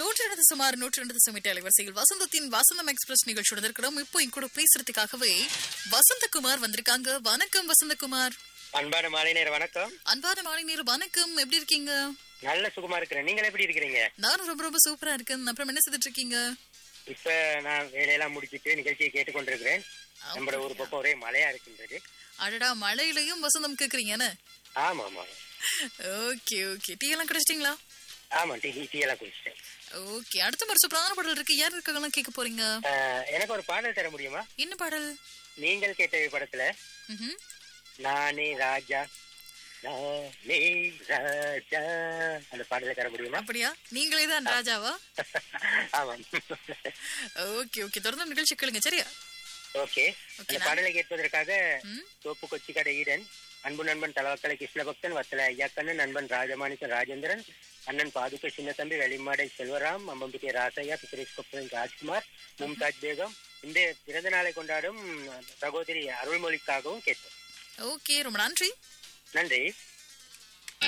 நூற்றி ரெண்டு சுமார் நூற்றி ரெண்டு சுமிட்டு அலைவரிசையில் வசந்தத்தின் வசந்தம் எக்ஸ்பிரஸ் நிகழ்ச்சியோட இருக்கிறோம் இப்போ என் கூட பேசுறதுக்காகவே வசந்தகுமார் வந்திருக்காங்க வணக்கம் வசந்தகுமார் அன்பான மாலை நேர வணக்கம் அன்பான மாலை நேரம் வணக்கம் எப்படி இருக்கீங்க நல்ல சுகமா இருக்கிறேன் நீங்கள் எப்படி இருக்கிறீங்க நானும் ரொம்ப ரொம்ப சூப்பரா இருக்கேன் அப்புறம் என்ன செய்துட்டு இருக்கீங்க இப்ப நான் வேலையெல்லாம் முடிச்சிட்டு நிகழ்ச்சியை கேட்டுக்கொண்டிருக்கிறேன் நம்மளோட ஒரு பக்கம் ஒரே மழையா இருக்கின்றது அடடா மழையிலையும் வசந்தம் கேக்குறீங்கன்னு ஆமா ஆமா ஓகே ஓகே டீ எல்லாம் குடிச்சிட்டீங்களா ஆமா டீ டீ எல்லாம் குடிச்சிட்டேன் ஓகே அடுத்த மாதிரி சூப்பரான பாடல் இருக்கு யார் இருக்காங்கலாம் கேட்க போறீங்க ஆஹ், எனக்கு ஒரு பாடல் தர முடியுமா என்ன பாடல் நீங்கள் கேட்ட படத்துல ம்ஹும். நானே ராஜா நானே ராஜா அந்த பாடலை தர முடியுமா அப்படியா நீங்களே தான் ராஜாவா ஆமா ஓகே ஓகே தொடர்ந்து நிகழ்ச்சி கேளுங்க சரியா ஓகே அந்த பாடலை கேட்பதற்காக ம். தோப்பு கொச்சி கடை ஈடன் அன்பு நண்பன் தலவக்கலை கிருஷ்ணபக்தன் வத்தல ஐயாக்கண்ணன் நண்பன் ராஜமாணிக்கன் ராஜேந்திரன் அண்ணன் பாதுக்க சின்னத்தம்பி வெளிமாடை செல்வராம் அம்பம்பிக்கை ராசையா பித்ரேஷ் கொப்பன் ராஜ்குமார் மும்தாஜ் பேகம் இந்த பிறந்த நாளை கொண்டாடும் சகோதரி அருள்மொழிக்காகவும் கேட்டோம் ஓகே ரொம்ப நன்றி நன்றி